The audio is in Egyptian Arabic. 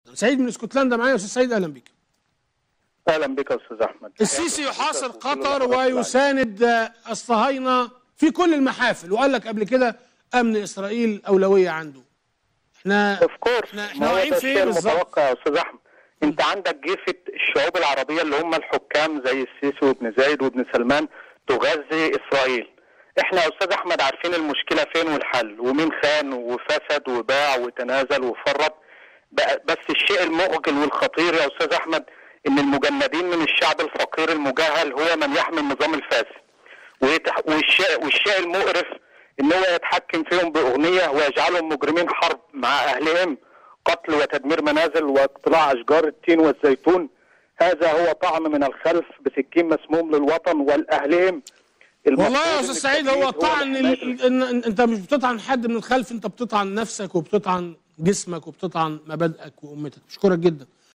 سعيد من اسكتلندا معايا يا استاذ سعيد اهلا بك اهلا بك يا استاذ احمد السيسي يحاصر قطر ويساند آه، الصهاينه في كل المحافل وقال لك قبل كده امن اسرائيل اولويه عنده احنا اوف كورس احنا احنا واقعين ده فين الشيء بالظبط المتوقع يا استاذ احمد انت عندك جيفه الشعوب العربيه اللي هم الحكام زي السيسي وابن زايد وابن سلمان تغذي اسرائيل احنا يا استاذ احمد عارفين المشكله فين والحل ومين خان وفسد وباع وتنازل وفرط بقى- بس الشيء المخجل والخطير يا استاذ احمد ان المجندين من الشعب الفقير المجهل هو من يحمي النظام الفاسد ويتح... والشيء والشيء المقرف ان هو يتحكم فيهم باغنيه ويجعلهم مجرمين حرب مع اهلهم قتل وتدمير منازل واقتلاع اشجار التين والزيتون هذا هو طعن من الخلف بسكين مسموم للوطن والاهلهم والله يا استاذ سعيد هو طعن ال- ان إن- انت مش بتطعن حد من الخلف انت بتطعن نفسك وبتطعن جسمك وبتطعن مبادئك وامتك بشكرك جدا